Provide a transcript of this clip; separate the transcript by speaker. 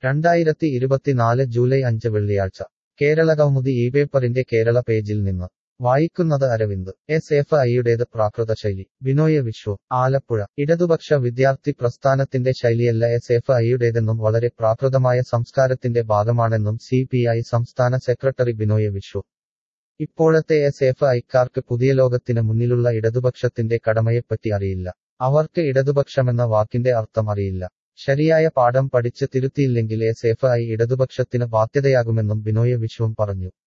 Speaker 1: രണ്ടായിരത്തി ഇരുപത്തിനാല് ജൂലൈ അഞ്ച് വെള്ളിയാഴ്ച കേരള കൗമുദി ഈ പേപ്പറിന്റെ കേരള പേജിൽ നിന്ന് വായിക്കുന്നത് അരവിന്ദ് എസ് എഫ് ഐയുടേത് പ്രാകൃത ശൈലി ബിനോയ് വിശ്വ ആലപ്പുഴ ഇടതുപക്ഷ വിദ്യാർത്ഥി പ്രസ്ഥാനത്തിന്റെ ശൈലിയല്ല എസ് എഫ് ഐയുടേതെന്നും വളരെ പ്രാകൃതമായ സംസ്കാരത്തിന്റെ ഭാഗമാണെന്നും സി പി ഐ സംസ്ഥാന സെക്രട്ടറി ബിനോയ് വിശ്വ ഇപ്പോഴത്തെ എസ് എഫ് ഐക്കാർക്ക് പുതിയ ലോകത്തിന് മുന്നിലുള്ള ഇടതുപക്ഷത്തിന്റെ കടമയെപ്പറ്റി അറിയില്ല അവർക്ക് ഇടതുപക്ഷമെന്ന വാക്കിന്റെ അർത്ഥം അറിയില്ല ശരിയായ പാഠം പഠിച്ച് തിരുത്തിയില്ലെങ്കിൽ എസ് എഫ് ഐ ഇടതുപക്ഷത്തിന് ബാധ്യതയാകുമെന്നും ബിനോയ് വിശ്വം പറഞ്ഞു